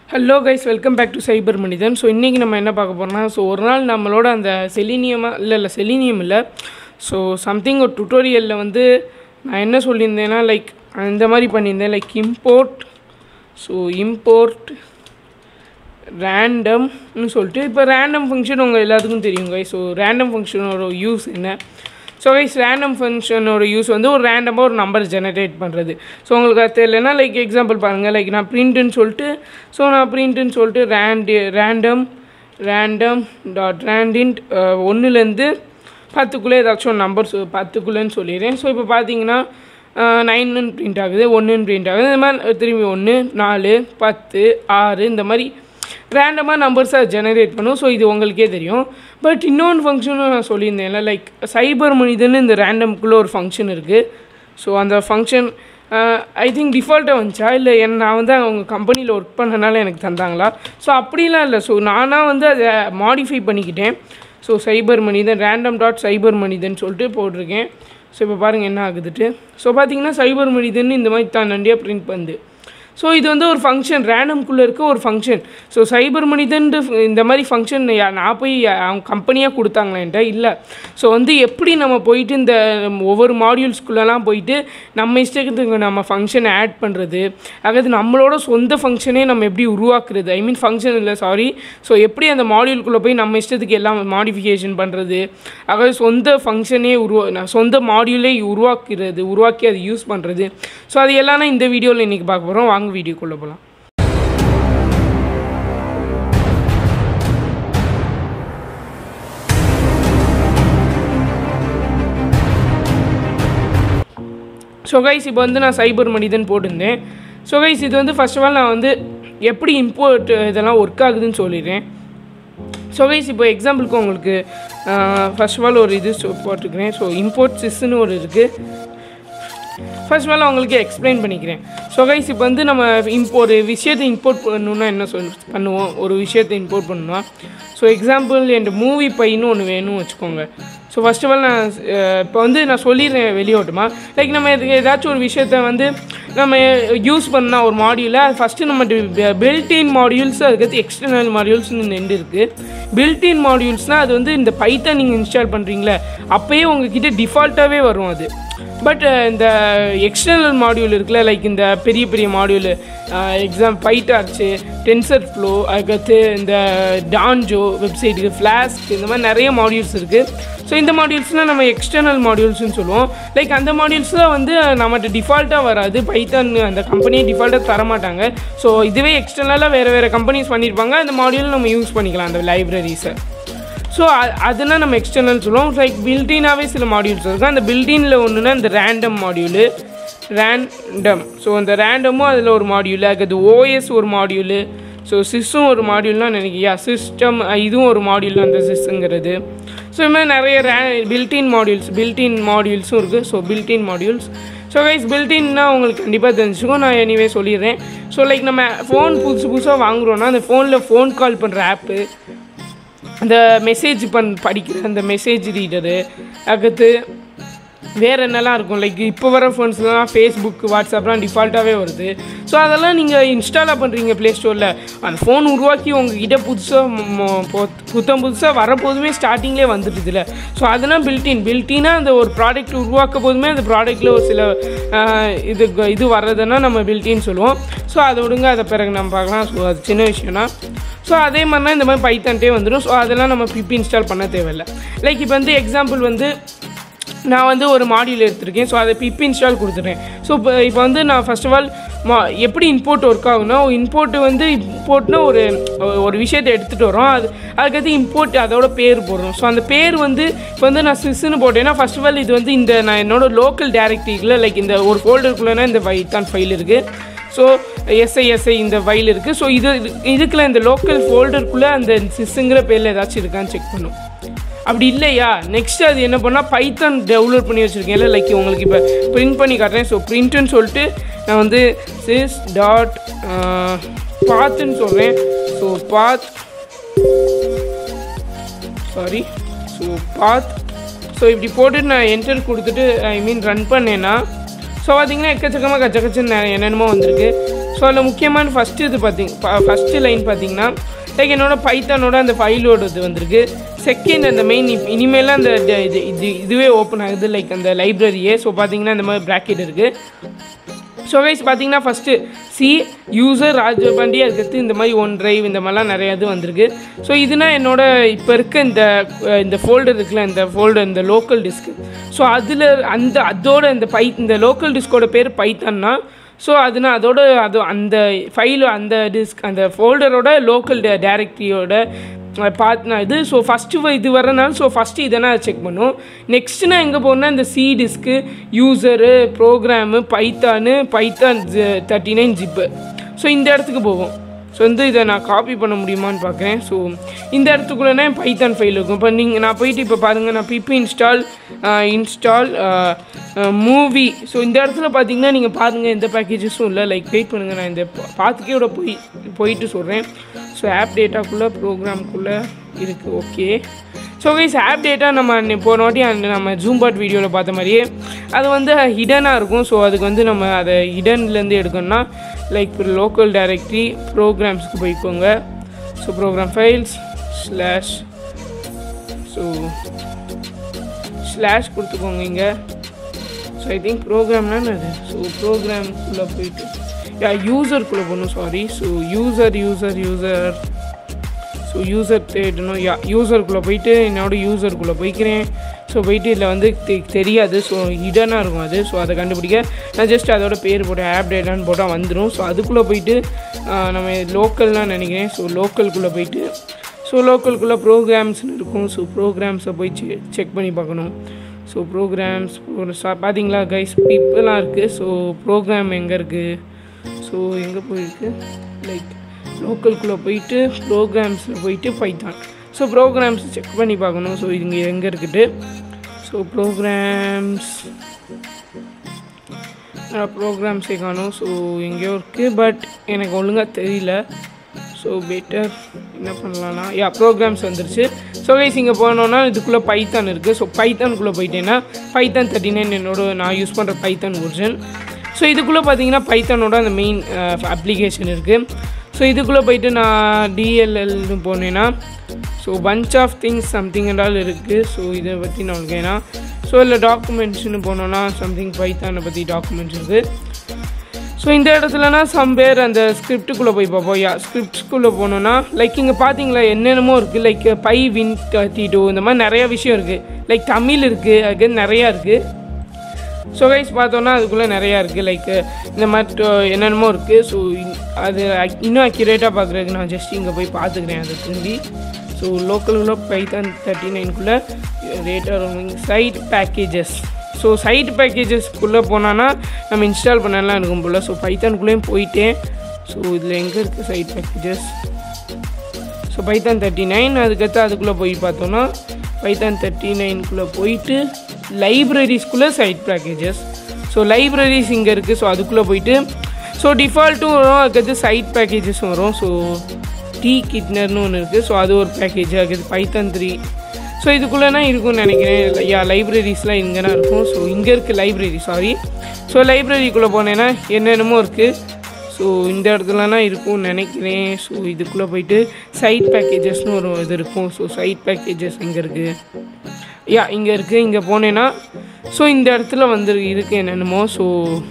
hello guys welcome back to cyber மனிதன் so இன்றைக்கி நம்ம என்ன பார்க்க போகிறோம்னா ஸோ ஒரு நாள் நம்மளோட அந்த செலினியமாக இல்லை இல்லை செலினியம் இல்லை ஸோ சம்திங் ஒரு டுட்டோரியலில் வந்து நான் என்ன சொல்லியிருந்தேன்னா லைக் இந்த மாதிரி பண்ணியிருந்தேன் லைக் இம்போர்ட் ஸோ இம்போர்ட் ரேண்டம்னு சொல்லிட்டு இப்போ ரேண்டம் ஃபங்க்ஷன் உங்கள் எல்லாத்துக்கும் தெரியும் guys ஸோ ரேண்டம் ஃபங்க்ஷனோட யூஸ் என்ன ஸோ கைஸ் ரேண்டம் ஃபங்க்ஷனோட யூஸ் வந்து ஒரு ரேண்டமாக ஒரு நம்பர் ஜெனரேட் பண்ணுறது ஸோ உங்களுக்கு அது தெரியலனா லைக் எக்ஸாம்பிள் பாருங்கள் லைக் நான் பிரிண்ட்டுன்னு சொல்லிட்டு ஸோ நான் பிரிண்ட்டுன்னு சொல்லிட்டு ரேண்டி ரேண்டம் ரேண்டம் டாட் ரேண்டின்ட் ஒன்றுலேருந்து பத்துக்குள்ளே ஏதாச்சும் ஒரு நம்பர் சொ பத்துக்குள்ளேன்னு சொல்லிடுறேன் ஸோ இப்போ பார்த்தீங்கன்னா நைன்னு பிரிண்ட் ஆகுது ஒன்றுன்னு பிரிண்ட் ஆகுது இந்த மாதிரி திரும்பி ஒன்று நாலு பத்து ஆறு இந்த மாதிரி ரேண்டமாக நம்பர்ஸை ஜெனரேட் பண்ணும் ஸோ இது உங்களுக்கே தெரியும் பட் இன்னொன்று ஃபங்க்ஷனும் நான் சொல்லியிருந்தேன்ல லைக் சைபர் மனிதன் இந்த ரேண்டம்குள்ளே ஒரு ஃபங்க்ஷன் இருக்குது ஸோ அந்த ஃபங்க்ஷன் ஐ திங்க் டிஃபால்ட்டாக வந்துச்சா இல்லை என் நான் வந்து அவங்க கம்பெனியில் ஒர்க் பண்ணனால எனக்கு தந்தாங்களா ஸோ அப்படிலாம் இல்லை ஸோ நானாக வந்து அதை மாடிஃபை பண்ணிக்கிட்டேன் ஸோ சைபர் மனிதன் ரேண்டம் டாட் சைபர் மனிதன் சொல்லிட்டு போட்டிருக்கேன் ஸோ இப்போ பாருங்கள் என்ன ஆகுதுட்டு ஸோ பார்த்தீங்கன்னா சைபர் மனிதன் இந்த மாதிரி தான் நண்டியாக பிரிண்ட் பண்ணுது ஸோ இது வந்து ஒரு ஃபங்க்ஷன் ரேண்டம்குள்ளே இருக்க ஒரு ஃபங்க்ஷன் ஸோ சைபர் மனிதன் இந்த மாதிரி ஃபங்க்ஷன் நான் போய் அவங்க கம்பெனியாக கொடுத்தாங்களா என்கிட்ட இல்லை ஸோ வந்து எப்படி நம்ம போயிட்டு இந்த ஒவ்வொரு மாடியூல்ஸ்குள்ளெல்லாம் போயிட்டு நம்ம இஷ்டத்துக்கு நம்ம ஃபங்க்ஷனை ஆட் பண்ணுறது அதாவது நம்மளோட சொந்த ஃபங்க்ஷனே நம்ம எப்படி உருவாக்குறது ஐ மீன் ஃபங்க்ஷன் இல்லை சாரி ஸோ எப்படி அந்த மாடியூல்குள்ளே போய் நம்ம இஷ்டத்துக்கு எல்லாம் மாடிஃபிகேஷன் பண்ணுறது அதாவது சொந்த ஃபங்க்ஷனே உருவா சொந்த மாடியூலே உருவாக்குறது உருவாக்கி அதை யூஸ் பண்ணுறது ஸோ அது எல்லாம் நான் இந்த வீடியோவில் இன்றைக்கி பார்க்க போகிறோம் வாங்க வீடியோக்குள்ளே போகலாம் ஸோ கைஸ் இப்போ வந்து நான் சைபர் மனிதன் போட்டிருந்தேன் ஸோ கைஸ் இது வந்து ஃபர்ஸ்ட் ஆஃப் ஆல் நான் வந்து எப்படி இம்போர்ட் இதெல்லாம் ஒர்க் ஆகுதுன்னு சொல்லிடுறேன் ஸோ கைஸ் இப்போ எக்ஸாம்பிளுக்கு உங்களுக்கு ஃபர்ஸ்ட் ஆஃப் ஆல் ஒரு இது சொ- போட்டிருக்கிறேன் ஸோ இம்போர்ட் சிஸ்ன்னு ஒரு இருக்குது ஃபர்ஸ்ட் ஆஃப் ஆல் அவங்களுக்கு எக்ஸ்பிளைன் பண்ணிக்கிறேன் ஸோ கைஸ் இப்போ வந்து நம்ம இம்போ ஒரு விஷயத்தை இம்போர்ட் பண்ணணுன்னா என்ன சொல் பண்ணுவோம் ஒரு விஷயத்தை இம்போர்ட் பண்ணணும்னா ஸோ எக்ஸாம்பிள் என் மூவி பையன்னு ஒன்று வேணும்னு வச்சுக்கோங்க ஸோ ஃபர்ஸ்ட் ஆஃப் ஆல் நான் அஹ், இப்போ வந்து நான் சொல்லிடுறேன் வெளியோட்டமாக லைக் நம்ம இதுக்கு ஏதாச்சும் ஒரு விஷயத்த வந்து நம்ம யூஸ் பண்ண ஒரு மாடியூலை அது ஃபஸ்ட்டு நம்ம பில்டின் மாடியூல்ஸ் அதுக்கடுத்து எக்ஸ்டர்னல் மாடியூல்ஸ்னு ரெண்டு இருக்குது பில்டின் மாடியூல்ஸ்னால் அது வந்து இந்த பைத்தான் நீங்கள் இன்ஸ்டால் பண்ணுறீங்களே அப்போயே உங்ககிட்ட டிஃபால்ட்டாகவே வரும் அது பட் இந்த எக்ஸ்டர்னல் மாடியூல் இருக்குல்ல லைக் இந்த பெரிய பெரிய module exam PyTorch TensorFlow அதுக்கடுத்து இந்த டான்ஜோ வெப்சைட்டுக்கு ஃப்ளாஸ்க் இந்த மாதிரி நிறைய மாடியூல்ஸ் இருக்குது ஸோ இந்த மாடியூல்ஸ்னால் நம்ம எக்ஸ்டர்னல் மாடியூல்ஸ்னு சொல்லுவோம் லைக் அந்த மாடியூல்ஸில் வந்து நம்மகிட்ட டிஃபால்ட்டாக வராது பைத்தான் அந்த கம்பெனியே டிஃபால்ட்டாக தர மாட்டாங்க ஸோ இதுவே எக்ஸ்டர்னலாக வேறு வேறு கம்பெனிஸ் பண்ணியிருப்பாங்க அந்த மாடியூல் நம்ம யூஸ் பண்ணிக்கலாம் அந்த லைப்ரரிஸை ஸோ அதெல்லாம் நம்ம எக்ஸ்டர்னல் சொல்லுவோம் லைக் பில்டினாவே சில மாடியூல்ஸ் இருக்கும் அந்த பில்டினில் ஒன்றுனா இந்த ரேண்டம் மாடியூலு ரேண்டம் ஸோ அந்த ரேண்டமும் அதில் ஒரு மாடியூலு அதுக்கு ஓஎஸ் ஒரு மாடியூலு ஸோ சிஸ்ஸும் ஒரு மாடியூல்னா நினைக்கியா சிஸ்டம் இதுவும் ஒரு மாடியூல் அந்த சிஸ்ஸுங்கிறது ஸோ இது மாதிரி நிறைய ரே பில்டின் மாடியூல்ஸ் பில்டின் மாடியூல்ஸும் இருக்குது so built in modules so guys பில்டின்னா உங்களுக்கு கண்டிப்பாக தெரிஞ்சுக்கும் நான் எனிவே சொல்லிடுறேன் ஸோ லைக் நம்ம ஃபோன் புதுசு புதுசாக வாங்குறோன்னா அந்த ஃபோனில் ஃபோன் கால் பண்ணுற ஆப்பு அந்த மெசேஜ் பண் படிக்கிற அந்த மெசேஜ் ரீடரு அடுத்து வேறு என்னெல்லாம் இருக்கும் லைக் இப்போ வர ஃபோன்ஸ்லாம் ஃபேஸ்புக் வாட்ஸ்அப்லாம் டிஃபால்ட்டாகவே வருது ஸோ அதெல்லாம் நீங்கள் இன்ஸ்டாலாக பண்ணுறீங்க ப்ளே ஸ்டோரில் அந்த ஃபோன் உருவாக்கி உங்ககிட்ட புதுசாக புத்தம் புதுசாக வரப்போதுமே ஸ்டார்டிங்லேயே வந்துடுதுல ஸோ அதெல்லாம் பில்டின் பில்டினாக அந்த ஒரு ப்ராடக்ட் உருவாக்க போதுமே அந்த ப்ராடக்ட்டில் ஒரு சில ஆஹ், இது இது வர்றதுன்னா நம்ம பில்டின்னு சொல்லுவோம் ஸோ அதை விடுங்க அதை பிறகு நம்ம பார்க்கலாம் ஸோ அது சின்ன விஷயம்னா ஸோ அதே மாதிரினா இந்த மாதிரி பைத்தன்ட்டே வந்துடும் ஸோ அதெல்லாம் நம்ம பிபி இன்ஸ்டால் பண்ண தேவையில்லை லைக் இப்போ வந்து எக்ஸாம்பிள் வந்து நான் வந்து ஒரு மாடியூல் எடுத்திருக்கேன் ஸோ அதை பிபி இன்ஸ்டால் கொடுத்துட்டேன் ஸோ இப்போ இப்போ வந்து நான் ஃபர்ஸ்ட் ஆஃப் ஆல் மா எப்படி இம்போர்ட் ஒர்க் ஆகுனா இம்போர்ட் வந்து இம்போர்ட்னா ஒரு ஒரு விஷயத்தை எடுத்துகிட்டு வரோம் அது அதுக்கடுத்து இம்போர்ட் அதோட பேர் போடுறோம் ஸோ அந்த பேர் வந்து இப்போ வந்து நான் சிஸ்ன்னு போட்டேன்னா ஃபர்ஸ்ட் ஆஃப் ஆல் இது வந்து இந்த நான் என்னோட லோக்கல் டேரக்டரியில் லைக் இந்த ஒரு ஃபோல்டருக்குள்ளேனா இந்த வைத்தான் ஃபைல் இருக்குது ஸோ எஸ்ஐஎஸ்ஐ இந்த ஃபைல் இருக்குது ஸோ இது இதுக்குள்ள இந்த லோக்கல் ஃபோல்டருக்குள்ளே அந்த சிஸ்ஸுங்கிற பேரில் ஏதாச்சும் இருக்கான்னு செக் பண்ணும் அப்படி இல்லையா நெக்ஸ்ட் அது என்ன பண்ணால் பைத்தான் டவுன்லோட் பண்ணி வச்சுருக்கேன்ல லைக் உங்களுக்கு இப்போ பிரிண்ட் பண்ணி காட்டுறேன் ஸோ பிரிண்ட்டுன்னு சொல்லிட்டு நான் வந்து சிஸ் டாட் பாத்துன்னு சொல்கிறேன் so path sorry so path so இப்படி போட்டுட்டு நான் என்டர் கொடுத்துட்டு ஐ மீன் ரன் பண்ணேன்னா ஸோ பார்த்தீங்கன்னா எக்கச்சக்கமாக கச்ச கச்சன்னு என்னென்னமோ வந்திருக்கு ஸோ அதில் முக்கியமான ஃபஸ்ட்டு இது பார்த்தீங்க ஃபஸ்ட்டு லைன் பார்த்தீங்கன்னா லைக் என்னோட பைத்தானோட அந்த ஃபைலோட இது வந்திருக்கு செகண்ட் அந்த மெயின் இனிமேலாம் அந்த ட- இது இது இதுவே ஓப்பன் ஆகுது லைக் அந்த லைப்ரரியே ஸோ பார்த்தீங்கன்னா இந்த மாதிரி ப்ராக்கெட் இருக்குது ஸோ கைஸ் பார்த்தீங்கன்னா ஃபஸ்ட்டு சி யூசர் ராஜபாண்டி அதுக்கடுத்து இந்த மாதிரி ஒன் டிரைவ் இந்த மாதிரிலாம் நிறையா இது வந்திருக்கு ஸோ இதுனா என்னோட இப்போ இருக்க இந்த அஹ், இந்த ஃபோல்டர் இருக்குல்ல இந்த ஃபோல்டர் இந்த லோக்கல் டிஸ்க் ஸோ அதில் அந்த அதோட இந்த பை இந்த லோக்கல் டிஸ்கோட பேர் பைத்தான்னா ஸோ அதுனா அதோட அது அந்த ஃபைல் அந்த டிஸ்க் அந்த ஃபோல்டரோட லோக்கல் டேரக்டரியோட பார்த்து இது ஸோ ஃபஸ்ட்டு இது வரனால ஸோ ஃபஸ்ட்டு இதை நான் செக் பண்ணும் நெக்ஸ்ட்டு நான் எங்கே போகணுன்னா இந்த C disk user program Python Python thirty nine zip so இந்த இடத்துக்கு போவோம் ஸோ வந்து இதை நான் காப்பி பண்ண முடியுமான்னு பார்க்குறேன் ஸோ இந்த இடத்துக்குள்ளே என் பைத்தான் ஃபைல் இருக்கும் இப்போ நீங்கள் நான் போயிட்டு இப்போ பாருங்கள் நான் பிபி இன்ஸ்டால் இன்ஸ்டால் மூவி ஸோ இந்த இடத்துல பார்த்தீங்கன்னா நீங்கள் பாருங்கள் எந்த பேக்கேஜஸும் இல்லை லைக் வெயிட் பண்ணுங்கள் நான் இந்த பா- பார்த்துக்கே போய் போயிட்டு சொல்கிறேன் ஸோ ஆப் டேட்டாக்குள்ளே ப்ரோக்ராம்குள்ளே இருக்குது okay so guys AppData நம்ம அன்னை போன வாட்டி அந்த நம்ம ஜூம் பாட் வீடியோவில் பார்த்த மாதிரியே அது வந்து ஹிடனாக இருக்கும் ஸோ அதுக்கு வந்து நம்ம அதை ஹிடன்லேருந்து எடுக்கணும்னா லைக் லோக்கல் டைரக்டரி ப்ரோக்ராம்ஸ்க்கு போய்க்கோங்க so program files slash so slash கொடுத்துக்கோங்க இங்கே ஸோ ஐ திங்க் ப்ரோக்ராம்னா அது ஸோ ப்ரோக்ராம்குள்ளே போயிட்டு யா யூசருக்குள்ளே போகணும் sorry so user user user so user தேடணும் யா யூசருக்குள்ளே போயிட்டு என்னோட யூசருக்குள்ளே போய்க்கிறேன் ஸோ போயிட்டு இதில் வந்து தெ- தெரியாது ஸோ ஹிடனாக இருக்கும் அது ஸோ அதை கண்டுபிடிக்க நான் ஜஸ்ட் அதோட பேர் போட்டேன் ஆப் டேட்டான்னு போட்டால் வந்துடும் ஸோ அதுக்குள்ளே போயிட்டு ஆஹ், நம்ம லோக்கல்னால் நினைக்கிறேன் ஸோ லோக்கலுக்குள்ளே போயிட்டு ஸோ லோக்கலுக்குள்ளே ப்ரோக்ராம்ஸ்னு இருக்கும் ஸோ ப்ரோக்ராம்ஸை போய் செ செக் பண்ணி பார்க்கணும் ஸோ ப்ரோக்ராம்ஸ் பார்த்தீங்களா கைஸ் இப்போலாம் இருக்குது ஸோ ப்ரோக்ராம் எங்கே இருக்குது ஸோ எங்கே போயிருக்கு லைக் லோக்கலுக்குள்ளே போயிட்டு ப்ரோக்ராம்ஸில் போயிட்டு பைத்தான் ஸோ ப்ரோக்ராம்ஸ் செக் பண்ணி பார்க்கணும் ஸோ இங்கே எங்கே இருக்குது ஸோ ப்ரோக்ராம்ஸ் ப்ரோக்ராம்ஸே காணும் ஸோ எங்கேயோ இருக்குது பட் எனக்கு ஒழுங்காக தெரியல ஸோ பெட்டர் என்ன பண்ணலாம்னா யா ப்ரோக்ராம்ஸ் வந்துருச்சு ஸோ கைஸ் இங்கே போனோன்னா இதுக்குள்ளே பைத்தான் இருக்குது ஸோ பைத்தானுக்குள்ளே போயிட்டேன்னா பைத்தான் தேர்ட்டி நைன் என்னோட நான் யூஸ் பண்ணுற பைத்தான் வெர்ஷன் ஸோ இதுக்குள்ளே பார்த்தீங்கன்னா பைத்தானோட அந்த மெயின் அப்ளிகேஷன் இருக்குது ஸோ இதுக்குள்ளே போயிட்டு நான் டிஎல்எல்னு போனேன்னா so bunch of things something என்றால் இருக்குது ஸோ இதை பற்றி நான் உங்களுக்கு ஏன்னா ஸோ இல்லை டாக்குமெண்ட்ஸ்னு போனோன்னா சம்திங் பைத்தானை பற்றி டாக்குமெண்ட்ஸ் இருக்குது ஸோ இந்த இடத்துலனா சம் பேர் அந்த ஸ்கிரிப்டுக்குள்ளே போய் பார்ப்போம் யா ஸ்கிரிப்ட்ஸ்குள்ளே போனோன்னா லைக் இங்கே பார்த்தீங்களா என்னென்னமோ இருக்குது like pywin thirty two இந்த மாதிரி நிறைய விஷயம் இருக்குது லைக் தமிழ் இருக்குது அதுக்கு நிறையா இருக்குது ஸோ கைஸ் பார்த்தோன்னா அதுக்குள்ளே நிறையா இருக்குது லைக் இந்த மாதிரி to- என்னென்னமோ இருக்குது ஸோ அது ac- இன்னும் அக்யூரேட்டாக பார்க்குறதுக்கு நான் ஜஸ்ட் இங்கே போய் பார்த்துக்கிறேன் அதை திரும்பி ஸோ லோக்கலுக்குள்ளே பைத்தான் தேர்ட்டி நைனுக்குள்ளே ரேட்டாக roaming site packages so site பேக்கேஜஸ்க்குள்ளே போனான்னா நம்ம இன்ஸ்டால் பண்ணலாம் இருக்கும் போல் ஸோ பைத்தானுக்குள்ளேயும் போயிட்டேன் ஸோ இதில் எங்கே இருக்குது site packages so Python thirty nine அதுக்கடுத்து அதுக்குள்ளே போய் பார்த்தோன்னா பைத்தான் தேர்ட்டி நைனுக்குள்ளே போயிட்டு லைப்ரரிஸ்குள்ளே சைட் பேக்கேஜஸ் ஸோ லைப்ரரிஸ் இங்கே இருக்குது ஸோ அதுக்குள்ளே போயிட்டு ஸோ டிஃபால்ட்டும் வரும் அதுக்கடுத்து சைட் பேக்கேஜஸும் வரும் ஸோ டி கிட்னர்னு ஒன்று இருக்குது ஸோ அது ஒரு பேக்கேஜ் அதுக்கடுத்து பைத்தான் த்ரீ ஸோ இதுக்குள்ளேனா இருக்கும்னு நினைக்கிறேன் யா லைப்ரரிஸ்லாம் இங்கேனா இருக்கும் ஸோ இங்கே இருக்குது லைப்ரரி சாரி ஸோ லைப்ரரிக்குள்ளே போனேன்னா என்னென்னமோ இருக்குது ஸோ இந்த இடத்துலனா இருக்கும்னு நினைக்கிறேன் ஸோ இதுக்குள்ளே போயிட்டு சைட் பேக்கேஜஸ்னு ஒரு இது இருக்கும் ஸோ சைட் பேக்கேஜஸ் இங்கே இருக்குது யா இங்கே இருக்குது இங்கே போனேன்னா ஸோ இந்த இடத்துல வந்து இருக்குது என்னென்னமோ ஸோ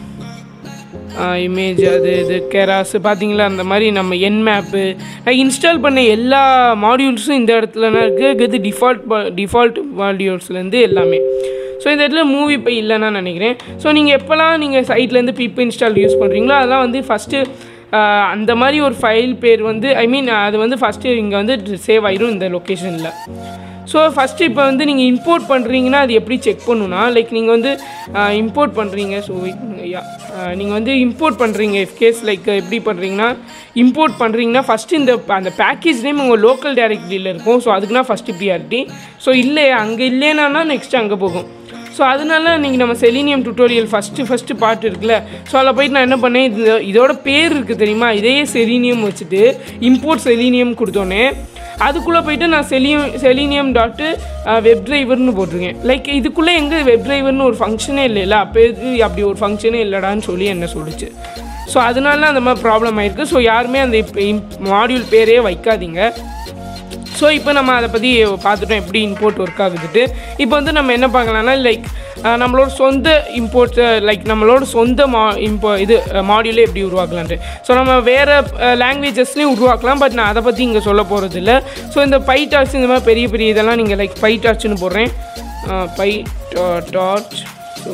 இமேஜ் அது இது கெராஸ் பார்த்தீங்களா அந்த மாதிரி நம்ம என் மேப்பு நான் இன்ஸ்டால் பண்ண எல்லா மாடியூல்ஸும் இந்த இடத்துலனா இருக்குது இது டிஃபால்ட் டிஃபால்ட் மாடியூல்ஸ்லேருந்து எல்லாமே ஸோ இந்த இடத்துல மூவி இப்போ இல்லைன்னா நினைக்கிறேன் ஸோ நீங்கள் எப்போல்லாம் நீங்கள் சைட்லேருந்து பிப் இன்ஸ்டால் யூஸ் பண்ணுறீங்களோ அதெல்லாம் வந்து ஃபஸ்ட்டு அந்த மாதிரி ஒரு ஃபைல் பேர் வந்து ஐ மீன் அது வந்து ஃபஸ்ட்டு இங்கே வந்து சேவ் ஆயிரும் இந்த லொக்கேஷனில் ஸோ ஃபஸ்ட்டு இப்போ வந்து நீங்கள் இம்போர்ட் பண்ணுறீங்கன்னா அது எப்படி செக் பண்ணுன்னா லைக் நீங்கள் வந்து இம்போர்ட் பண்ணுறீங்க ஸோ நீங்கள் வந்து இம்போர்ட் பண்ணுறீங்க இஃப் கேஸ் லைக் எப்படி பண்ணுறீங்கன்னா இம்போர்ட் பண்ணுறீங்கன்னா ஃபஸ்ட்டு இந்த அந்த பேக்கேஜ் நேம் உங்கள் லோக்கல் டைரக்டரியில் இருக்கும் ஸோ அதுக்குனா ஃபஸ்ட்டு ப்ரியாரிட்டி ஸோ இல்லை அங்கே இல்லைன்னா நெக்ஸ்ட் அங்கே போகும் ஸோ அதனால நீங்கள் நம்ம selenium tutorial first first part இருக்குல்ல ஸோ அதில் போயிட்டு நான் என்ன பண்ணேன் இது இதோட பேர் இருக்குது தெரியுமா இதே செலினியம் வச்சுட்டு இம்போர்ட் செலினியம் கொடுத்தோன்னே அதுக்குள்ளே போயிட்டு நான் செலியம் செலினியம் டாட்டு வெப் டிரைவர்னு போட்டிருக்கேன் லைக் இதுக்குள்ளே எங்கே வெப் டிரைவர்னு ஒரு ஃபங்க்ஷனே இல்லைல்ல அப்போ எது அப்படி ஒரு ஃபங்க்ஷனே இல்லைடான்னு சொல்லி என்ன சொல்லிச்சு ஸோ அதனால அந்த மாதிரி ப்ராப்ளம் ஆயிருக்கு ஸோ யாருமே அந்த மாடியூல் பேரே வைக்காதீங்க ஸோ இப்போ நம்ம அதை பற்றி பார்த்துட்டோம் எப்படி இம்போர்ட் ஒர்க் ஆகுதுட்டு இப்போ வந்து நம்ம என்ன பார்க்கலாம்னா லைக் நம்மளோட சொந்த இம்போர்ட் லைக் நம்மளோட சொந்த மா இம்போ இது மாடியூலே எப்படி உருவாக்கலான்ட்டு ஸோ நம்ம வேறு லாங்குவேஜஸ்லேயும் உருவாக்கலாம் பட் நான் அதை பற்றி இங்கே சொல்ல போகிறது இல்லை ஸோ இந்த பை டார்ச் இந்த மாதிரி பெரிய பெரிய இதெல்லாம் நீங்கள் லைக் பை டார்ச்னு போடுறேன் பை டார்ச் ஸோ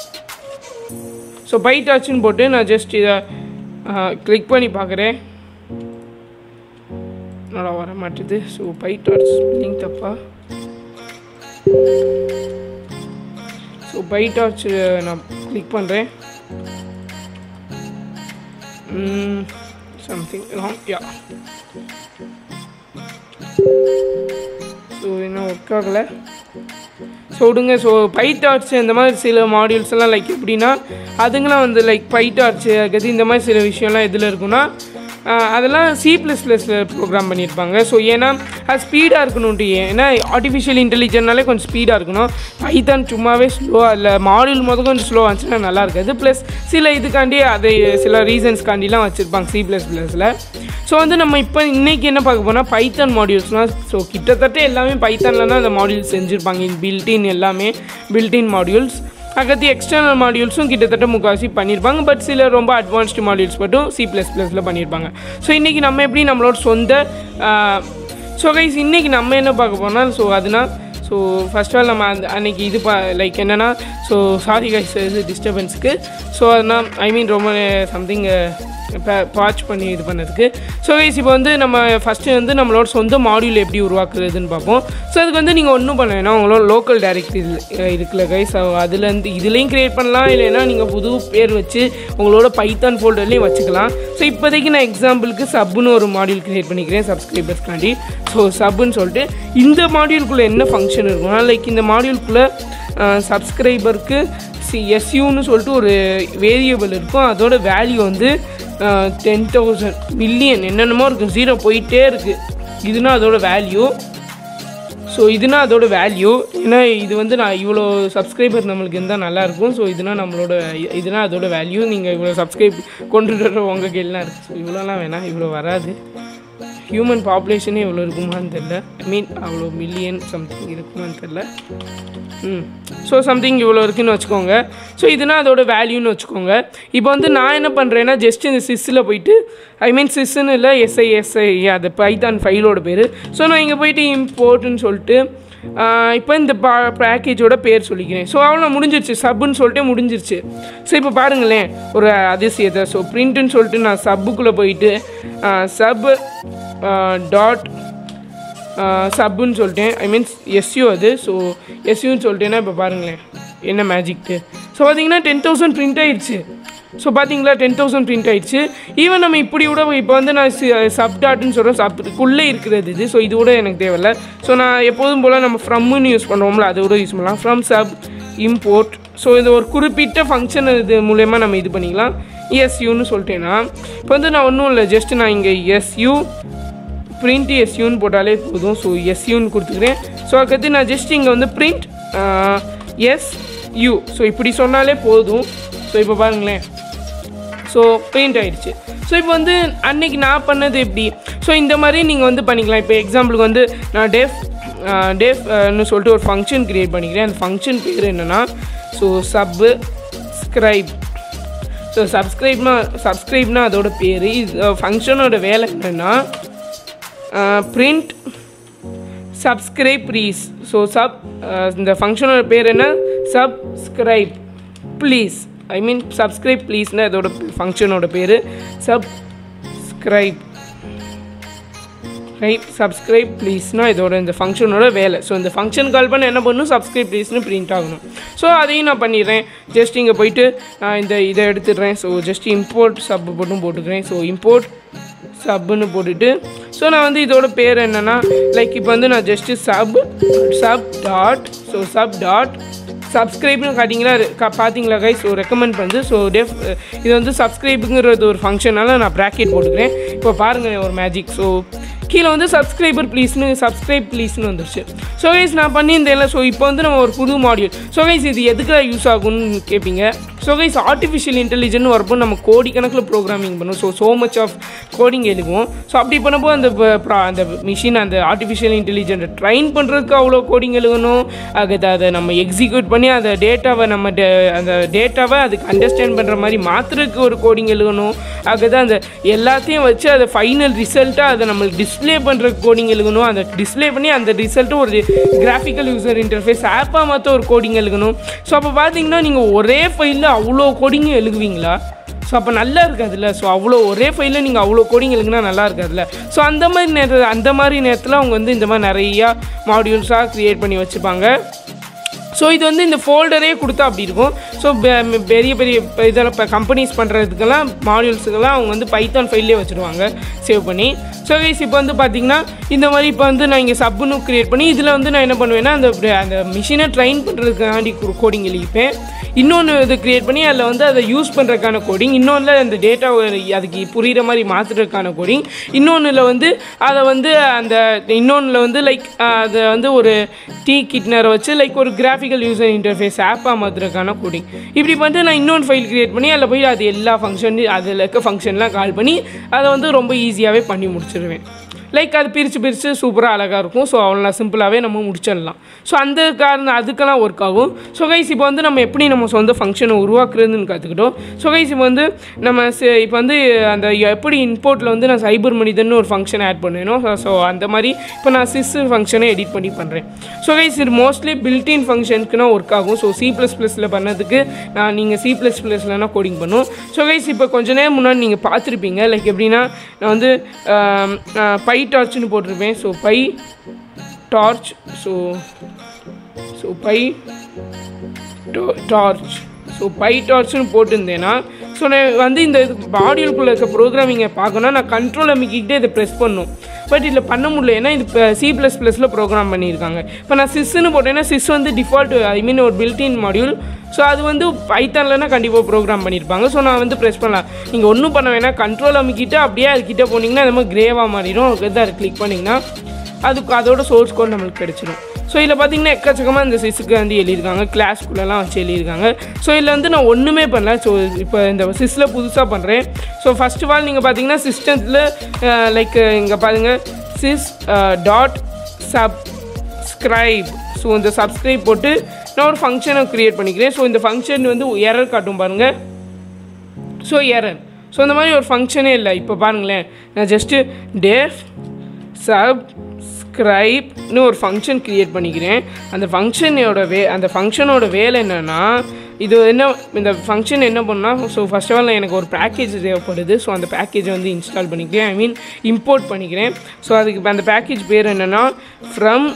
ஸோ பை டார்ச்னு போட்டு நான் ஜஸ்ட் இதை கிளிக் பண்ணி பார்க்குறேன் நல்லா வர மாட்டுது ஸோ பை டார்ச் ஸ்பெல்லிங் தப்பா ஸோ பை டார்ச் நான் கிளிக் பண்ணுறேன் சம்திங் ராங் யா ஸோ இன்னும் ஒர்க் ஆகலை ஸோ விடுங்க ஸோ பை டார்ச் இந்த மாதிரி சில மாடியூல்ஸ் எல்லாம் லைக் எப்படின்னா அதுங்களாம் வந்து லைக் பை டார்ச் அதுக்கடுத்து இந்த மாதிரி சில விஷயம்லாம் எதில் இருக்குன்னா ஆஹ் அதெல்லாம் சி ப்ளஸ் ப்ளஸில் ப்ரோக்ராம் பண்ணியிருப்பாங்க ஸோ ஏன்னா அது ஸ்பீடாக இருக்கணும்ட்டு ஏன்னா ஆர்டிஃபிஷியல் இன்டெலிஜென்ட்னாலே கொஞ்சம் ஸ்பீடாக இருக்கணும் பைத்தான் சும்மாவே ஸ்லோவாக இல்லை மாடியூல் முதல் கொஞ்சம் ஸ்லோவாக இருந்துச்சுன்னா நல்லா இருக்காது ப்ளஸ் சில இதுக்காண்டி அதை சில ரீசன்ஸ்க்காண்டிலாம் வச்சுருப்பாங்க சி ப்ளஸ் ப்ளஸில் ஸோ வந்து நம்ம இப்போ இன்றைக்கி என்ன பார்க்க போனால் பைத்தான் மாடியூல்ஸ்னால் ஸோ கிட்டத்தட்ட எல்லாமே பைத்தானில் தான் அந்த மாடியூல்ஸ் செஞ்சுருப்பாங்க பில்டின் எல்லாமே பில்டின் மாடியூல்ஸ் அகத்தி எக்ஸ்டர்னல் மாடியூல்ஸும் கிட்டத்தட்ட முக்கால்வாசி பண்ணியிருப்பாங்க பட் சில ரொம்ப அட்வான்ஸ்டு மாடியூல்ஸ் மட்டும் சி ப்ளஸ் ப்ளஸில் பண்ணியிருப்பாங்க ஸோ இன்றைக்கி நம்ம எப்படி நம்மளோட சொந்த ஸோ கைஸ் இன்றைக்கி நம்ம என்ன பார்க்க போனால் ஸோ அதுனா ஸோ ஃபர்ஸ்ட் ஆல் நம்ம அந்த அன்றைக்கி இது பா லைக் என்னென்னா ஸோ சாரி கைஸ் இது டிஸ்டர்பன்ஸுக்கு ஸோ அதனால் ஐ மீன் ரொம்ப சம்திங் இப்போ வாட்ச் பண்ணி இது பண்ணதுக்கு ஸோ கைஸ் இப்போ வந்து நம்ம ஃபஸ்ட்டு வந்து நம்மளோட சொந்த மாடியூல் எப்படி உருவாக்குறதுன்னு பார்ப்போம் ஸோ அதுக்கு வந்து நீங்கள் ஒன்றும் பண்ண வேணாம் உங்களோட லோக்கல் டைரக்டரி இருக்குல்ல கைஸ் அதுலேருந்து இதுலேயும் க்ரியேட் பண்ணலாம் இல்லைன்னா நீங்கள் புது பேர் வச்சு உங்களோட பைத்தான் ஃபோல்டர்லேயும் வச்சுக்கலாம் ஸோ இப்போதைக்கு நான் எக்ஸாம்பிளுக்கு சப்புன்னு ஒரு மாடியூல் க்ரியேட் பண்ணிக்கிறேன் சப்ஸ்கிரைபர்ஸ்க்காண்டி ஸோ சப்புன்னு சொல்லிட்டு இந்த மாடியூலுக்குள்ளே என்ன ஃபங்க்ஷன் இருக்கும்னா லைக் இந்த மாடியூலுக்குள்ளே சப்ஸ்கிரைபருக்கு சி எஸ்யூன்னு சொல்லிட்டு ஒரு வேரியபிள் இருக்கும் அதோட வேல்யூ வந்து டென் தௌசண்ட் மில்லியன் என்னென்னமோ இருக்குது ஜீரோ போயிட்டே இருக்குது இதுனா அதோட வேல்யூ ஸோ இதுனா அதோட வேல்யூ ஏன்னா இது வந்து நான் இவ்வளோ சப்ஸ்கிரைபர் நம்மளுக்கு இருந்தால் நல்லாயிருக்கும் ஸோ இதுனா நம்மளோட இ- இதுனா அதோட வேல்யூ நீங்கள் இவ்வளோ சப்ஸ்கிரைப் கொண்டு வர உங்கள் கையிலாம் இருக்குது ஸோ இவ்வளோலாம் வேணாம் இவ்வளோ வராது ஹியூமன் பாப்புலேஷனே இவ்வளோ இருக்குமான்னு தெரில ஐ மீன் அவ்வளோ மில்லியன் சம்திங் இருக்குமான்னு தெரில ம் ஸோ சம்திங் இவ்வளோ இருக்குன்னு வச்சுக்கோங்க ஸோ இதுனா அதோட வேல்யூன்னு வச்சுக்கோங்க இப்போ வந்து நான் என்ன பண்ணுறேன்னா ஜஸ்ட் இந்த சிஸ்ஸில் போயிட்டு ஐ மீன் சிஸ்ன்னு இல்லை எஸ்ஐ எஸ்ஐ அது பைத்தான் ஃபைலோட பேர் ஸோ நான் இங்கே போயிட்டு இம்போர்ட்டுன்னு சொல்லிட்டு இப்போ இந்த பா பேக்கேஜோட பேர் சொல்லிக்கிறேன் ஸோ அவ்வளோ முடிஞ்சிருச்சு சப்புன்னு சொல்லிட்டு முடிஞ்சிருச்சு ஸோ இப்போ பாருங்களேன் ஒரு அதிசயத்தை ஸோ பிரிண்ட்டுன்னு சொல்லிட்டு நான் சப்புக்குள்ளே போயிட்டு சப் டாட் சப்புன்னு சொல்லிட்டேன் ஐ மீன்ஸ் எஸ்யூ அது ஸோ எஸ்யூன்னு சொல்லிட்டேன்னா இப்போ பாருங்களேன் என்ன மேஜிக்கு ஸோ பார்த்தீங்கன்னா டென் தௌசண்ட் பிரிண்ட் ஆயிடுச்சு ஸோ பார்த்தீங்களா டென் தௌசண்ட் பிரிண்ட் ஆயிடுச்சு ஈவன் நம்ம இப்படி கூட இப்போ வந்து நான் சப் டாட்னு சொல்கிறேன் சப்புக்குள்ளே இருக்கிறது இது ஸோ இது கூட எனக்கு தேவையில்ல ஸோ நான் எப்போதும் போல் நம்ம ஃப்ரம்னு யூஸ் பண்ணுவோம்ல அது கூட யூஸ் பண்ணலாம் ஃப்ரம் சப் இம்போர்ட் ஸோ இது ஒரு குறிப்பிட்ட ஃபங்க்ஷன் இது மூலயமா நம்ம இது பண்ணிக்கலாம் எஸ்யூன்னு சொல்லிட்டேன்னா இப்போ வந்து நான் ஒன்றும் இல்லை ஜஸ்ட் நான் இங்கே எஸ்யூ பிரிண்ட் எஸ்யூன்னு போட்டாலே போதும் ஸோ எஸ்யூன்னு கொடுத்துக்கிறேன் ஸோ அதுக்கடுத்து நான் ஜஸ்ட் இங்கே வந்து பிரிண்ட் எஸ் யூ ஸோ இப்படி சொன்னாலே போதும் ஸோ இப்போ பாருங்களேன் ஸோ பெயிண்ட் ஆயிடுச்சு ஸோ இப்போ வந்து அன்னைக்கு நான் பண்ணது எப்படி ஸோ இந்த மாதிரி நீங்கள் வந்து பண்ணிக்கலாம் இப்போ எக்ஸாம்பிளுக்கு வந்து நான் டேஃப் டேஃப்னு சொல்லிட்டு ஒரு ஃபங்க்ஷன் க்ரியேட் பண்ணிக்கிறேன் அந்த ஃபங்க்ஷன் பேர் என்னென்னா ஸோ சப்பு ஸ்க்ரைப் ஸோ சப்ஸ்கிரைப்னா சப்ஸ்கிரைப்னா அதோட பேர் இது ஃபங்க்ஷனோட வேலை என்னென்னா print subscribe please so sub இந்த ஃபங்க்ஷனோட பேர் என்ன subscribe please I mean subscribe ப்ளீஸ்னு அதோட ஃபங்க்ஷனோட பேர் சப்ஸ்கிரைப் ரைட் சப்ஸ்கிரைப் ப்ளீஸ்னா இதோட இந்த ஃபங்க்ஷனோட வேலை ஸோ இந்த ஃபங்க்ஷன் கால் பண்ண என்ன பண்ணணும் சப்ஸ்கிரைப் ப்ளீஸ்னு பிரிண்ட் ஆகணும் ஸோ அதையும் நான் பண்ணிடுறேன் ஜஸ்ட் இங்கே போயிட்டு நான் இந்த இதை எடுத்துடுறேன் ஸோ ஜஸ்ட் இம்போர்ட் சப் மட்டும் போட்டுக்கிறேன் ஸோ இம்போர்ட் சப்புன்னு போட்டுட்டு ஸோ நான் வந்து இதோட பேர் என்னென்னா லைக் இப்போ வந்து நான் just sub sub dot so sub dot சப்ஸ்கிரைப்னு காட்டிங்களா கா பார்த்தீங்களா கைஸ் ஸோ ரெக்கமெண்ட் பண்ணுது ஸோ டெஃப் இது வந்து சப்ஸ்கிரைபுங்கிறது ஒரு ஃபங்க்ஷனால நான் ப்ராக்கெட் போட்டுக்கிறேன் இப்போ பாருங்கள் ஒரு மேஜிக் ஸோ கீழே வந்து சப்ஸ்கிரைபர் ப்ளீஸ்னு சப்ஸ்கிரைப் ப்ளீஸ்னு வந்துருச்சு ஸோ கைஸ் நான் பண்ணியிருந்தேன்ல ஸோ இப்போ வந்து நம்ம ஒரு புது மாடியூல் ஸோ கைஸ் இது எதுக்கு யூஸ் ஆகும்னு கேட்பீங்க ஸோ கைஸ் ஆர்டிஃபிஷியல் இன்டெலிஜென்ட் வரப்போ நம்ம கோடிக்கணக்கில் ப்ரோக்ராமிங் பண்ணுவோம் so so much of coding எழுதுவோம் ஸோ அப்படி பண்ணப்போ அந்த ப- ப்ரா- அந்த மிஷின் அந்த ஆர்டிஃபிஷியல் இன்டெலிஜென்ட்டை ட்ரைன் பண்ணுறதுக்கு அவ்வளோ கோடிங் எழுதணும் அது அதை நம்ம எக்ஸிக்யூட் பண்ணி அந்த டேட்டாவை நம்ம டே- அந்த டேட்டாவை அதுக்கு அண்டர்ஸ்டாண்ட் பண்ணுற மாதிரி மாற்றுறதுக்கு ஒரு கோடிங் எழுதணும் அதுதான் அந்த எல்லாத்தையும் வச்சு அதை ஃபைனல் ரிசல்ட்டாக அதை நம்ம டிஸ்ப்ளே பண்ணுற கோடிங் எழுதணும் அந்த டிஸ்ப்ளே பண்ணி அந்த ரிசல்ட்டு ஒரு கிராஃபிக்கல் யூசர் இன்டர்ஃபேஸ் ஆப்பாக மாற்ற ஒரு கோடிங் எழுதணும் ஸோ அப்போ பார்த்தீங்கன்னா நீங்கள் ஒரே ஃபைலில் அவ்வளோ கோடிங்கும் எழுதுவீங்களா ஸோ அப்போ நல்லா இருக்காதுல்ல ஸோ அவ்வளோ ஒரே ஃபைலில் நீங்கள் அவ்வளோ கோடிங் எழுதுனா நல்லா இருக்காதுல்ல ஸோ அந்த மாதிரி நேரத்தில் அந்த மாதிரி நேரத்தில் அவங்க வந்து இந்த மாதிரி நிறையா மாடியூல்ஸாக க்ரியேட் பண்ணி வச்சுப்பாங்க ஸோ இது வந்து இந்த ஃபோல்டரே கொடுத்தா அப்படி இருக்கும் ஸோ பெரிய பெரிய இப்ப இதெல்லாம் இப்போ கம்பெனிஸ் பண்ணுறதுக்கெல்லாம் மாடியூல்ஸுக்கெல்லாம் அவங்க வந்து பைத்தான் ஃபைல்லே வச்சுருவாங்க சேவ் பண்ணி ஸோ கைஸ் இப்போ வந்து பார்த்தீங்கன்னா இந்த மாதிரி இப்போ வந்து நான் இங்கே சப்புன்னு க்ரியேட் பண்ணி இதில் வந்து நான் என்ன பண்ணுவேன்னா அந்த அந்த மிஷினை ட்ரைன் பண்ணுறதுக்காண்டி கோடிங் எழுதிப்பேன் இன்னொன்று இது க்ரியேட் பண்ணி அதில் வந்து அதை யூஸ் பண்ணுறதுக்கான கோடிங் இன்னொன்றில் அந்த டேட்டா அதுக்கு புரிகிற மாதிரி மாற்றுறதுக்கான கோடிங் இன்னொன்றில் வந்து அதை வந்து அந்த இன்னொன்றில் வந்து லைக் அதை வந்து ஒரு டீ கிட்னரை வச்சு லைக் ஒரு கிராஃபிக்கல் யூசர் இன்டர்ஃபேஸ் ஆப்பாக மாற்றுறதுக்கான கோடிங் இப்படி பண்ணிட்டு நான் இன்னொன்று ஃபைல் க்ரியேட் பண்ணி அதில் போய் அது எல்லா ஃபங்க்ஷன் அதில் இருக்க ஃபங்க்ஷன்லாம் கால் பண்ணி அதை வந்து ரொம்ப ஈஸியாகவே பண்ணி முடிச்சிடுவேன் லைக் அது பிரித்து பிரித்து சூப்பராக அழகாக இருக்கும் ஸோ அவ்வளோ சிம்பிளாகவே நம்ம முடிச்சிடலாம் ஸோ அந்த காரணம் அதுக்கெல்லாம் ஒர்க் ஆகும் ஸோ கைஸ் இப்போ வந்து நம்ம எப்படி நம்ம சொந்த ஃபங்க்ஷனை உருவாக்குறதுன்னு கற்றுக்கிட்டோம் ஸோ கைஸ் இப்போ வந்து நம்ம ச- இப்போ வந்து அந்த எப்படி இன்போர்ட்டில் வந்து நான் சைபர் மனிதன் ஒரு ஃபங்க்ஷன் ஆட் பண்ணுவேனோ ஸோ அந்த மாதிரி இப்போ நான் சிஸ் ஃபங்க்ஷனை எடிட் பண்ணி பண்ணுறேன் ஸோ கைஸ் இது மோஸ்ட்லி பில்டின் ஃபங்க்ஷனுக்குனா ஒர்க் ஆகும் ஸோ சி ப்ளஸ் ப்ளஸில் பண்ணதுக்கு நான் நீங்கள் சி ப்ளஸ் ப்ளஸ்லனா கோடிங் பண்ணும் ஸோ கைஸ் இப்போ கொஞ்ச நேரம் முன்னாடி நீங்கள் பார்த்துருப்பீங்க லைக் எப்படின்னா நான் வந்து பை டார்ச்னு போட்டிருப்பேன் so PyTorch so so PyTorch so பை டார்ச்னு போட்டிருந்தேன்னா ஸோ நான் வந்து இந்த பாடியுக்குள்ளே இருக்க ப்ரோக்ராமிங்கை பார்க்கணும்னா நான் கண்ட்ரோல் அமைக்கிக்கிட்டே இதை ப்ரெஸ் பண்ணும் பட் இதில் பண்ண முடியல ஏன்னா இது இப்போ சி ப்ளஸ் ப்ளஸில் ப்ரோக்ராம் பண்ணியிருக்காங்க இப்போ நான் சிஸ்ன்னு போட்டேன்னா சிஸ் வந்து டிஃபால்ட் ஐ மீன் ஒரு பில்டின் மாடியூல் ஸோ அது வந்து பைத்தான்லனா கண்டிப்பாக ப்ரோக்ராம் பண்ணியிருப்பாங்க ஸோ நான் வந்து ப்ரெஸ் பண்ணலாம் நீங்கள் ஒன்றும் பண்ண வேணாம் கண்ட்ரோல் அமைக்கிட்டு அப்படியே அதுக்கிட்ட போனீங்கன்னா இந்த மாதிரி கிரேவாக மாறிடும் அதுக்கு அதை கிளிக் பண்ணிங்கன்னா அதுக்கு அதோட சோர்ஸ் கோட் நம்மளுக்கு கிடச்சிடும் ஸோ இதில் பார்த்தீங்கன்னா எக்கச்சக்கமாக இந்த சிஸ்ஸுக்கு வந்து எழுதியிருக்காங்க கிளாஸ்க்குள்ளெல்லாம் வச்சு எழுதியிருக்காங்க ஸோ இதில் வந்து நான் ஒன்றுமே பண்ணல ஸோ இப்போ இந்த சிஸ்ஸில் புதுசாக பண்ணுறேன் ஸோ ஃபர்ஸ்ட் ஆஃப் ஆல் நீங்கள் பார்த்தீங்கன்னா சிஸ்டத்தில் லைக் இங்கே பாருங்கள் சிஸ் டாட் சப்ஸ்கிரைப் ஸோ இந்த சப்ஸ்கிரைப் போட்டு நான் ஒரு ஃபங்க்ஷனை க்ரியேட் பண்ணிக்கிறேன் ஸோ இந்த ஃபங்க்ஷன் வந்து எரர் காட்டும் பாருங்கள் ஸோ எரர் ஸோ இந்த மாதிரி ஒரு ஃபங்க்ஷனே இல்லை இப்போ பாருங்களேன் நான் ஜஸ்ட்டு டேஃப் சப்ஸ்கிரைப்னு ஒரு ஃபங்க்ஷன் க்ரியேட் பண்ணிக்கிறேன் அந்த ஃபங்க்ஷனோட வே அந்த ஃபங்க்ஷனோட வேலை என்னென்னா இது என்ன இந்த ஃபங்க்ஷன் என்ன பண்ணால் ஸோ ஃபர்ஸ்ட் ஆஃப் ஆல் எனக்கு ஒரு பேக்கேஜ் தேவைப்படுது ஸோ அந்த பேக்கேஜை வந்து இன்ஸ்டால் பண்ணிக்கிறேன் ஐ மீன் இம்போர்ட் பண்ணிக்கிறேன் ஸோ அதுக்கு இப்போ அந்த பேக்கேஜ் பேர் என்னென்னா from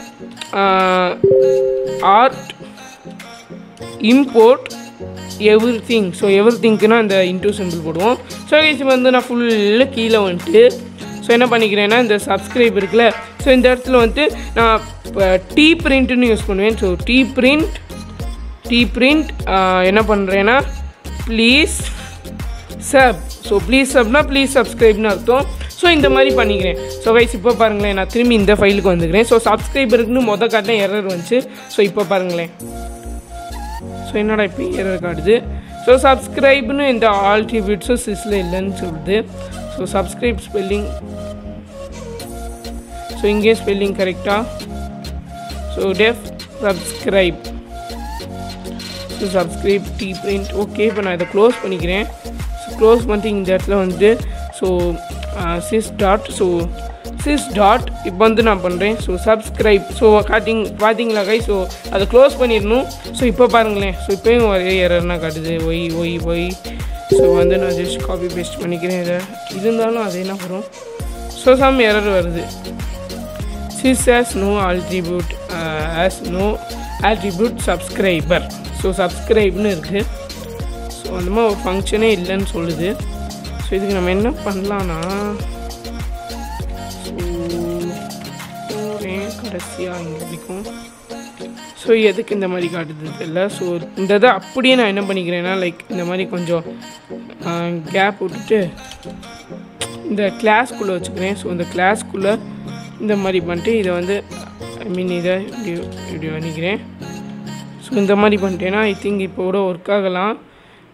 art import everything so எவ்ரி திங்க்குனா இந்த இன்டூ சிம்பிள் போடுவோம் ஸோ கைஸ் வந்து நான் ஃபுல்லு கீழே வந்துட்டு ஸோ என்ன பண்ணிக்கிறேன்னா இந்த சப்ஸ்கிரைப் இருக்குல்ல ஸோ இந்த இடத்துல வந்துட்டு நான் டீ பிரிண்ட்னு யூஸ் பண்ணுவேன் so T print T print என்ன பண்ணுறேன்னா ப்ளீஸ் சப் ஸோ ப்ளீஸ் சப்னா ப்ளீஸ் சப்ஸ்கிரைப்னு அர்த்தம் ஸோ இந்த மாதிரி பண்ணிக்கிறேன் ஸோ வைஸ் இப்போ பாருங்களேன் நான் திரும்பி இந்த ஃபைலுக்கு வந்துக்கிறேன் ஸோ சப்ஸ்கிரைபருக்குன்னு மொதல் காட்டின எரர் வந்துச்சு ஸோ இப்போ பாருங்களேன் ஸோ என்னடா இப்போ எரர் காட்டுது ஸோ சப்ஸ்கிரைப்னு இந்த ஆல்டிபியூட்ஸும் சிஸ்ல இல்லைன்னு சொல்லுது ஸோ சப்ஸ்கிரைப் ஸ்பெல்லிங் ஸோ இங்கேயும் ஸ்பெல்லிங் கரெக்டாக so def subscribe so subscribe T print okay இப்போ நான் இதை க்ளோஸ் பண்ணிக்கிறேன் ஸோ க்ளோஸ் பண்ணிட்டு இந்த இடத்துல வந்துட்டு so sys dot so sys dot இப்போ வந்து நான் பண்ணுறேன் ஸோ சப்ஸ்கிரைப் ஸோ காட்டிங் பார்த்தீங்களா கை ஸோ அதை க்ளோஸ் பண்ணிடணும் ஸோ இப்போ பாருங்களேன் ஸோ இப்போயும் ஒரே எரர்னா காட்டுது ஒய் ஒய் ஒய் ஸோ வந்து நான் ஜஸ்ட் காப்பி பேஸ்ட் பண்ணிக்கிறேன் இதை இருந்தாலும் அது என்ன வரும் ஸோ சம் எரர் வருது sys has no attribute has no attribute subscriber so சப்ஸ்கிரைப்னு இருக்குது ஸோ அந்த மாதிரி ஒரு ஃபங்க்ஷனே இல்லைன்னு சொல்லுது ஸோ இதுக்கு நம்ம என்ன பண்ணலான்னா ஸோ போகிறேன் கடைசியாக இங்கே வரைக்கும் ஸோ எதுக்கு இந்த மாதிரி காட்டுது தெரியல ஸோ இந்த இதை அப்படியே நான் என்ன பண்ணிக்கிறேன்னா லைக் இந்த மாதிரி கொஞ்சம் கேப் விட்டுட்டு இந்த கிளாஸ்க்குள்ளே வச்சுக்கிறேன் ஸோ இந்த கிளாஸ்க்குள்ளே இந்த மாதிரி பண்ணிட்டு இதை வந்து ஐ மீன் இதை இப்படி இப்படி பண்ணிக்கிறேன் ஸோ இந்த மாதிரி பண்ணிட்டேன்னா ஐ திங்க் இப்போ கூட ஒர்க் ஆகலாம்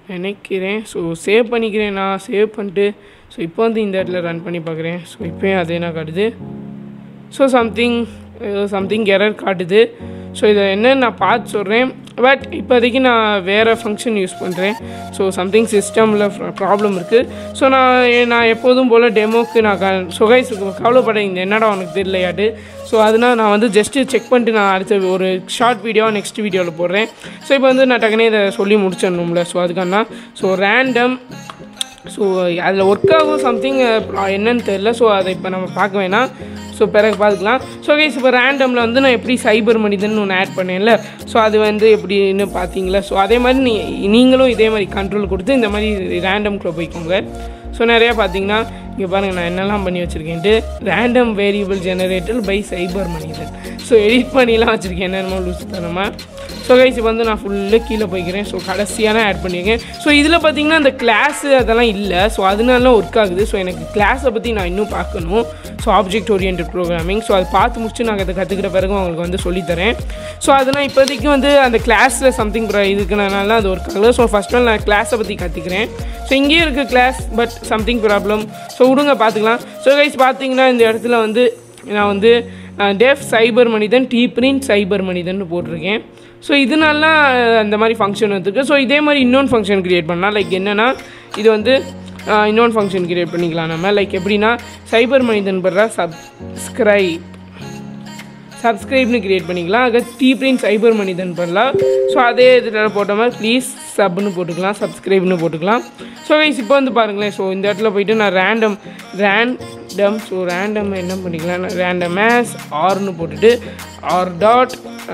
நினைக்கிறேன் ஸோ சேவ் பண்ணிக்கிறேன் நான் சேவ் பண்ணிட்டு ஸோ இப்போ வந்து இந்த இடத்துல ரன் பண்ணி பார்க்குறேன் ஸோ இப்போயும் அதே நான் காட்டுது ஸோ சம்திங் சம்திங் எரர் காட்டுது ஸோ இதை என்னன்னு நான் பார்த்து சொல்கிறேன் பட் இப்போதைக்கு நான் வேறு ஃபங்க்ஷன் யூஸ் பண்ணுறேன் ஸோ சம்திங் சிஸ்டமில் ப்ராப்ளம் இருக்குது ஸோ நான் நான் எப்போதும் போல் டெமோக்கு நான் க சுகைஸ் கவலைப்படாதீங்க என்னடா உனக்கு தெரியலையாட்டு ஸோ அதனால் நான் வந்து ஜஸ்ட்டு செக் பண்ணிட்டு நான் அடுத்த ஒரு ஷார்ட் வீடியோ நெக்ஸ்ட் வீடியோவில் போடுறேன் ஸோ இப்போ வந்து நான் டக்குனே இதை சொல்லி முடிச்சிடணும்ல ஸோ அதுக்கான ஸோ ரேண்டம் ஸோ அதில் ஒர்க் ஆகும் சம்திங் என்னன்னு தெரில ஸோ அதை இப்போ நம்ம பார்க்க வேணாம் ஸோ பிறகு பார்த்துக்கலாம் ஸோ கைஸ் இப்போ ரேண்டமில் வந்து நான் எப்படி சைபர் மனிதன் ஒன்று ஆட் பண்ணேன்ல ஸோ அது வந்து எப்படின்னு பார்த்தீங்களா ஸோ அதே மாதிரி நீ நீங்களும் இதே மாதிரி கண்ட்ரோல் கொடுத்து இந்த மாதிரி ரேண்டம்குள்ளே போய்க்கோங்க ஸோ நிறையா பார்த்தீங்கன்னா இங்கே பாருங்கள் நான் என்னெல்லாம் பண்ணி வச்சுருக்கேன்ட்டு random variable generator by cyber மனிதன் ஸோ எடிட் பண்ணிலாம் வச்சுருக்கேன் என்னென்னமோ லூஸ் தரமாக ஸோ கைஸ் இப்போ வந்து நான் ஃபுல்லாக கீழே போய்க்கிறேன் ஸோ கடைசியான ஆட் பண்ணியிருக்கேன் ஸோ இதில் பார்த்தீங்கன்னா அந்த கிளாஸு அதெல்லாம் இல்லை ஸோ அதனால ஒர்க் ஆகுது ஸோ எனக்கு கிளாஸை பற்றி நான் இன்னும் பார்க்கணும் so object orient programming so அதை பார்த்து முடிச்சு நான் அதை கற்றுக்கிட்ட பிறகு உங்களுக்கு வந்து சொல்லித்தரேன் ஸோ அதனால் இப்போதைக்கு வந்து அந்த கிளாஸில் சம்திங் இதுக்குனால அது ஒர்க் ஆகல ஸோ ஃபஸ்ட் ஆல் நான் கிளாஸை பற்றி கற்றுக்கிறேன் ஸோ இங்கேயும் இருக்குது class but something problem so விடுங்க பார்த்துக்கலாம் ஸோ கைஸ் பார்த்தீங்கன்னா இந்த இடத்துல வந்து நான் வந்து டெஃப் சைபர் மனிதன் டீ பிரிண்ட் சைபர் மனிதன் போட்டிருக்கேன் ஸோ இதனாலாம் அந்த மாதிரி ஃபங்க்ஷன் வந்துருக்கு ஸோ இதே மாதிரி இன்னொன்று ஃபங்க்ஷன் க்ரியேட் பண்ணலாம் லைக் என்னென்னா இது வந்து இன்னொன்று ஃபங்க்ஷன் க்ரியேட் பண்ணிக்கலாம் நம்ம லைக் எப்படின்னா சைபர் மனிதன் படுற சப்ஸ்கிரைப் சப்ஸ்கிரைப்னு க்ரியேட் பண்ணிக்கலாம் அங்கே டீ பிரிண்ட் சைபர் மனிதன் பண்ணலாம் ஸோ அதே இதில் போட்ட மாதிரி ப்ளீஸ் சப்னு போட்டுக்கலாம் சப்ஸ்கிரைப்னு போட்டுக்கலாம் ஸோ கைஸ் இப்போ வந்து பாருங்களேன் ஸோ இந்த இடத்துல போயிட்டு நான் ரேண்டம் ரேண்டம் ஸோ ரேண்டம் என்ன பண்ணிக்கலாம் நான் ரேண்டம் மேஸ் ஆர்னு போட்டுட்டு R dot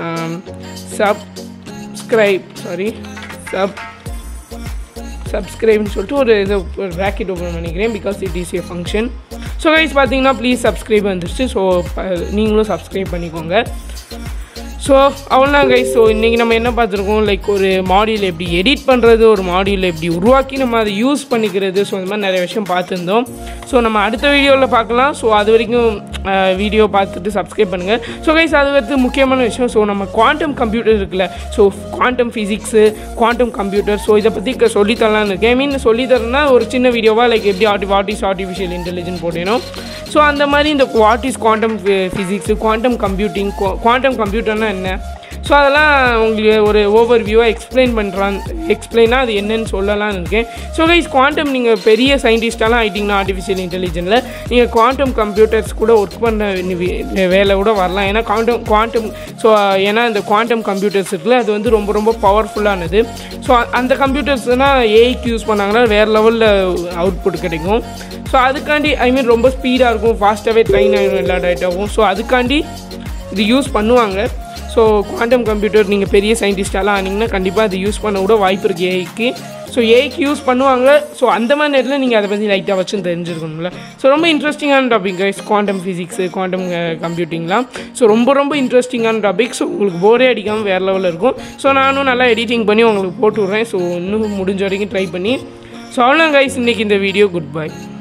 subscribe sorry sub சப்ஸ்கிரைப்னு சொல்லிட்டு ஒரு இது ஒரு ப்ராக்கெட் ஓப்பன் பண்ணிக்கிறேன் because it is a function so guys பார்த்தீங்கன்னா ப்ளீஸ் சப்ஸ்கிரைப் வந்துருச்சு ஸோ நீங்களும் சப்ஸ்கிரைப் பண்ணிக்கோங்க ஸோ அவ்வளோதான் கைஸ் ஸோ இன்றைக்கி நம்ம என்ன பார்த்துருக்கோம் லைக் ஒரு மாடியூல் எப்படி எடிட் பண்ணுறது ஒரு மாடியூல் எப்படி உருவாக்கி நம்ம அதை யூஸ் பண்ணிக்கிறது ஸோ இந்த மாதிரி நிறைய விஷயம் பார்த்துருந்தோம் ஸோ நம்ம அடுத்த வீடியோவில் பார்க்கலாம் ஸோ அது வரைக்கும் வீடியோ பார்த்துட்டு சப்ஸ்கிரைப் பண்ணுங்கள் ஸோ கைஸ் அது வந்து முக்கியமான விஷயம் ஸோ நம்ம குவாண்டம் கம்ப்யூட்டர் இருக்குல்ல so quantum physics quantum computer so இதை பற்றி சொல்லித்தரலான்னு இருக்கேன் ஐ மீன் சொல்லித்தரேன்னா ஒரு சின்ன வீடியோவாக லைக் எப்படி arti what is artificial intelligence போடணும் ஸோ அந்த மாதிரி இந்த what is quantum physics quantum computing quantum கம்ப்யூட்டர்னா என்ன ஸோ அதெல்லாம் உங்களுக்கு ஒரு ஓவர் வியூவாக எக்ஸ்பிளைன் பண்ணுறான் எக்ஸ்பிளைனாக அது என்னன்னு சொல்லலாம்னு இருக்கேன் ஸோ கைஸ் குவாண்டம் நீங்கள் பெரிய சயின்டிஸ்டெல்லாம் ஆகிட்டிங்கன்னா ஆர்டிஃபிஷியல் இன்டெலிஜென்ஸில் நீங்கள் குவாண்டம் கம்ப்யூட்டர்ஸ் கூட ஒர்க் பண்ண வேலை கூட வரலாம் ஏன்னா குவாண்டம் குவாண்டம் ஸோ ஏன்னா இந்த குவாண்டம் கம்ப்யூட்டர்ஸ் இருக்குல்ல அது வந்து ரொம்ப ரொம்ப பவர்ஃபுல்லானது ஸோ அந்த கம்ப்யூட்டர்ஸ்னால் ஏஐக்கு யூஸ் பண்ணாங்கன்னா வேறு லெவலில் அவுட்புட் கிடைக்கும் ஸோ அதுக்காண்டி ஐ மீன் ரொம்ப ஸ்பீடாக இருக்கும் ஃபாஸ்ட்டாகவே ட்ரெயின் ஆகிடும் எல்லா டேட்டாவும் ஸோ அதுக்காண்டி இது யூஸ் பண்ணுவாங்க ஸோ குவாண்டம் கம்ப்யூட்டர் நீங்கள் பெரிய சயின்டிஸ்டாலாம் ஆனீங்கன்னா கண்டிப்பாக அது யூஸ் பண்ண கூட வாய்ப்பு இருக்குது ஏஐக்கு ஸோ ஏஐக்கு யூஸ் பண்ணுவாங்க ஸோ அந்த மாதிரி நேரத்தில் நீங்கள் அதை பற்றி லைட்டாக வச்சு தெரிஞ்சிருக்கணும்ல ஸோ ரொம்ப இன்ட்ரெஸ்டிங்கான topic guys quantum physics quantum கம்ப்யூட்டிங்லாம் ஸோ ரொம்ப ரொம்ப இன்ட்ரெஸ்டிங்கான டாபிக் ஸோ உங்களுக்கு போரே அடிக்காமல் வேறு லெவலில் இருக்கும் ஸோ நானும் நல்லா எடிட்டிங் பண்ணி உங்களுக்கு போட்டு விட்றேன் ஸோ இன்னும் முடிஞ்ச வரைக்கும் ட்ரை பண்ணி ஸோ அவ்வளோ கைஸ் இன்றைக்கி இந்த வீடியோ குட் பை